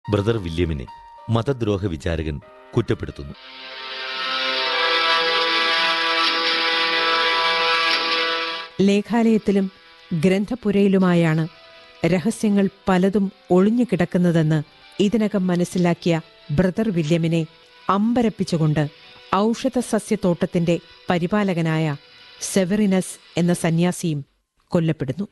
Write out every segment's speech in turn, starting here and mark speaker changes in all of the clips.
Speaker 1: brother വില്യമിനെ മതദ്രോഹ വിചാരകൻ കുറ്റപ്പെടുത്തുന്നു
Speaker 2: ലേഖാലയത്തിലും ഗ്രന്ഥപുരയിലുമായാണ് രഹസ്യങ്ങൾ പലതും ഒളിഞ്ഞു കിടക്കുന്നതെന്ന് ഇതിനകം മനസ്സിലാക്കിയ ബ്രദർ വില്യമിനെ അമ്പരപ്പിച്ചുകൊണ്ട് ഔഷധ സസ്യത്തോട്ടത്തിന്റെ പരിപാലകനായ സെവറിനസ് എന്ന സന്യാസിയും കൊല്ലപ്പെടുന്നു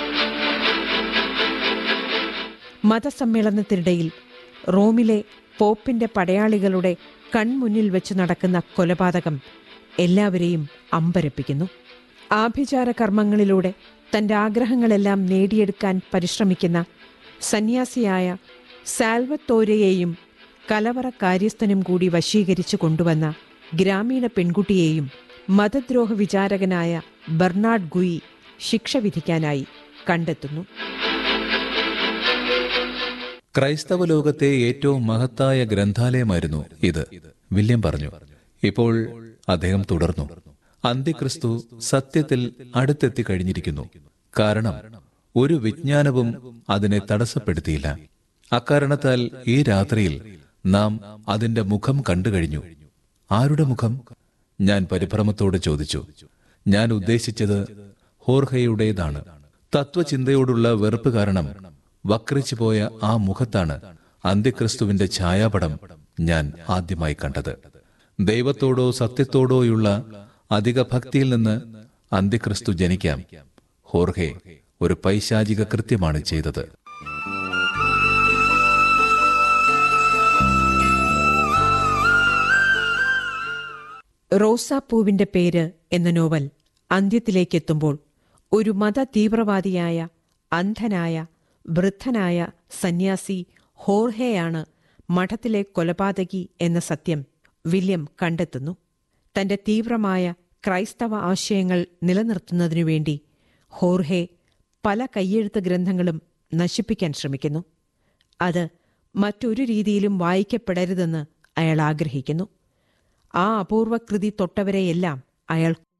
Speaker 2: മതസമ്മേളനത്തിനിടയിൽ റോമിലെ പോപ്പിന്റെ പടയാളികളുടെ കൺമുന്നിൽ വെച്ച് നടക്കുന്ന കൊലപാതകം എല്ലാവരെയും അമ്പരപ്പിക്കുന്നു ആഭിചാര കർമ്മങ്ങളിലൂടെ തന്റെ ആഗ്രഹങ്ങളെല്ലാം നേടിയെടുക്കാൻ പരിശ്രമിക്കുന്ന സന്യാസിയായ സാൽവത്തോരയെയും കലവറ കാര്യസ്ഥനും കൂടി വശീകരിച്ചു കൊണ്ടുവന്ന ഗ്രാമീണ പെൺകുട്ടിയെയും മതദ്രോഹ വിചാരകനായ ബെർണാഡ് ഗുയി ശിക്ഷ വിധിക്കാനായി കണ്ടെത്തുന്നു
Speaker 3: ക്രൈസ്തവ ലോകത്തെ ഏറ്റവും മഹത്തായ ഗ്രന്ഥാലയമായിരുന്നു ഇത് വില്യം പറഞ്ഞു ഇപ്പോൾ അദ്ദേഹം തുടർന്നു അന്ത്യക്രിസ്തു സത്യത്തിൽ അടുത്തെത്തി കഴിഞ്ഞിരിക്കുന്നു കാരണം ഒരു വിജ്ഞാനവും അതിനെ തടസ്സപ്പെടുത്തിയില്ല അക്കാരണത്താൽ ഈ രാത്രിയിൽ നാം അതിന്റെ മുഖം കണ്ടു കഴിഞ്ഞു ആരുടെ മുഖം ഞാൻ പരിഭ്രമത്തോടെ ചോദിച്ചു ഞാൻ ഉദ്ദേശിച്ചത് ഹോർഹയുടേതാണ് തത്വചിന്തയോടുള്ള വെറുപ്പ് കാരണം വക്രിച്ചു പോയ ആ മുഖത്താണ് അന്ത്യക്രിസ്തുവിന്റെ ഛായാപടം ഞാൻ ആദ്യമായി കണ്ടത് ദൈവത്തോടോ സത്യത്തോടോയുള്ള അധിക ഭക്തിയിൽ നിന്ന് അന്ത്യക്രിസ്തു ജനിക്കാം ഹോർഹെ ഒരു പൈശാചിക കൃത്യമാണ് ചെയ്തത്
Speaker 2: റോസാപ്പൂവിന്റെ പേര് എന്ന നോവൽ അന്ത്യത്തിലേക്കെത്തുമ്പോൾ ഒരു മത തീവ്രവാദിയായ അന്ധനായ വൃദ്ധനായ സന്യാസി ഹോർഹെയാണ് മഠത്തിലെ കൊലപാതകി എന്ന സത്യം വില്യം കണ്ടെത്തുന്നു തന്റെ തീവ്രമായ ക്രൈസ്തവ ആശയങ്ങൾ നിലനിർത്തുന്നതിനു വേണ്ടി ഹോർഹെ പല കയ്യെഴുത്ത് ഗ്രന്ഥങ്ങളും നശിപ്പിക്കാൻ ശ്രമിക്കുന്നു അത് മറ്റൊരു രീതിയിലും വായിക്കപ്പെടരുതെന്ന് അയാൾ ആഗ്രഹിക്കുന്നു ആ അപൂർവ കൃതി തൊട്ടവരെയെല്ലാം അയാൾ